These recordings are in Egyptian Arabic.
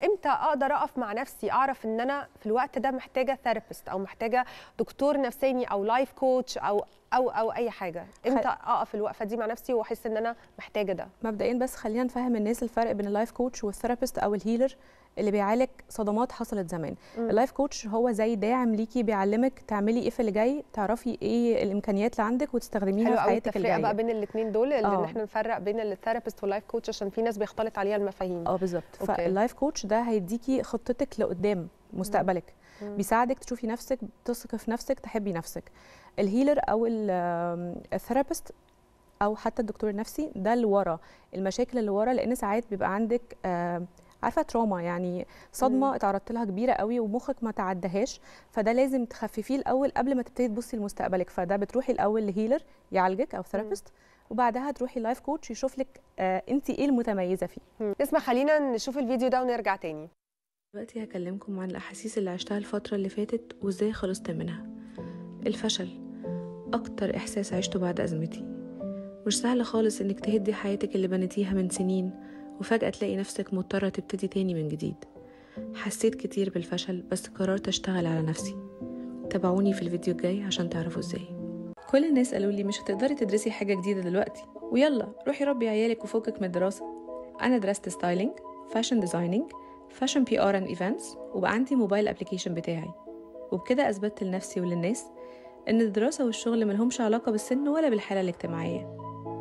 امتى اقدر اقف مع نفسي اعرف ان انا في الوقت ده محتاجه ثيرابيست او محتاجه دكتور نفساني او لايف كوتش او او او اي حاجه امتى اقف الوقفه دي مع نفسي واحس ان انا محتاجه ده مبدئيا بس خلينا نفهم الناس الفرق بين اللايف كوتش والثيرابيست او الهيلر اللي بيعالج صدمات حصلت زمان اللايف كوتش هو زي داعم ليكي بيعلمك تعملي ايه في اللي جاي تعرفي ايه الامكانيات اللي عندك وتستخدميها في حياتك الجايه بقى بين الاثنين دول ان احنا نفرق بين الثيرابيست واللايف كوتش عشان في ناس بيختلط عليها المفاهيم اه بالظبط فاللايف كوتش ده هيديكي خطتك لقدام مستقبلك مم. بيساعدك تشوفي نفسك تثقي في نفسك تحبي نفسك الهيلر او الثيرابيست او حتى الدكتور النفسي ده اللي ورا المشاكل اللي ورا لان ساعات بيبقى عندك آه عارفه تروما يعني صدمه اتعرضت لها كبيره قوي ومخك ما تعدهاش فده لازم تخففيه الاول قبل ما تبتدي تبصي لمستقبلك فده بتروحي الاول لهيلر يعالجك او ثيرابيست وبعدها تروحي لايف كوتش يشوف لك آه انت ايه المتميزه فيه اسمع خلينا نشوف الفيديو ده ونرجع تاني دلوقتي هكلمكم عن الاحاسيس اللي عشتها الفتره اللي فاتت وازاي خلصت منها الفشل اكتر احساس عشته بعد ازمتي مش سهل خالص انك تهدي حياتك اللي بنيتيها من سنين وفجأة تلاقي نفسك مضطرة تبتدي تاني من جديد حسيت كتير بالفشل بس قررت أشتغل على نفسي تابعوني في الفيديو الجاي عشان تعرفوا ازاي كل الناس قالوا لي مش هتقدري تدرسي حاجة جديدة دلوقتي ويلا روحي ربي عيالك وفكك من الدراسة أنا درست ستايلينج فاشن ديزايننج فاشن بي ار اند ايفنتس وبقى عندي موبايل ابلكيشن بتاعي وبكده أثبتت لنفسي وللناس إن الدراسة والشغل ملهمش علاقة بالسن ولا بالحالة الاجتماعية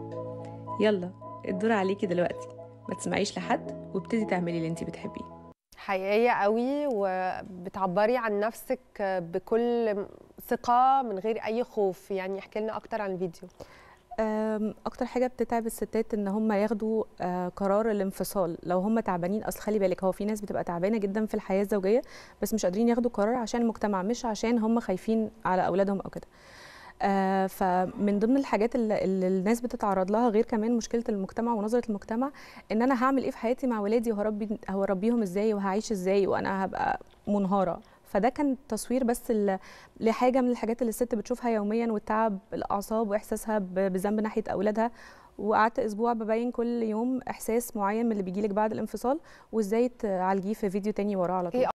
يلا الدور عليكي دلوقتي ما تسمعيش لحد وابتدي تعملي اللي انت بتحبيه حقيقيه قوي وبتعبري عن نفسك بكل ثقه من غير اي خوف يعني احكي لنا اكتر عن الفيديو اكتر حاجه بتتعب الستات ان هم ياخدوا قرار الانفصال لو هم تعبانين اصل خلي بالك هو في ناس بتبقى تعبانه جدا في الحياه الزوجيه بس مش قادرين ياخدوا قرار عشان المجتمع مش عشان هم خايفين على اولادهم او كده آه فمن ضمن الحاجات اللي, اللي الناس بتتعرض لها غير كمان مشكله المجتمع ونظره المجتمع ان انا هعمل ايه في حياتي مع ولادي وهربي هربيهم ازاي وهعيش ازاي وانا هبقى منهاره فده كان تصوير بس لحاجه من الحاجات اللي الست بتشوفها يوميا والتعب الاعصاب واحساسها بذنب ناحيه اولادها وقعدت اسبوع ببين كل يوم احساس معين من اللي بيجيلك بعد الانفصال وازاي تعالجيه في فيديو تاني وراه على طول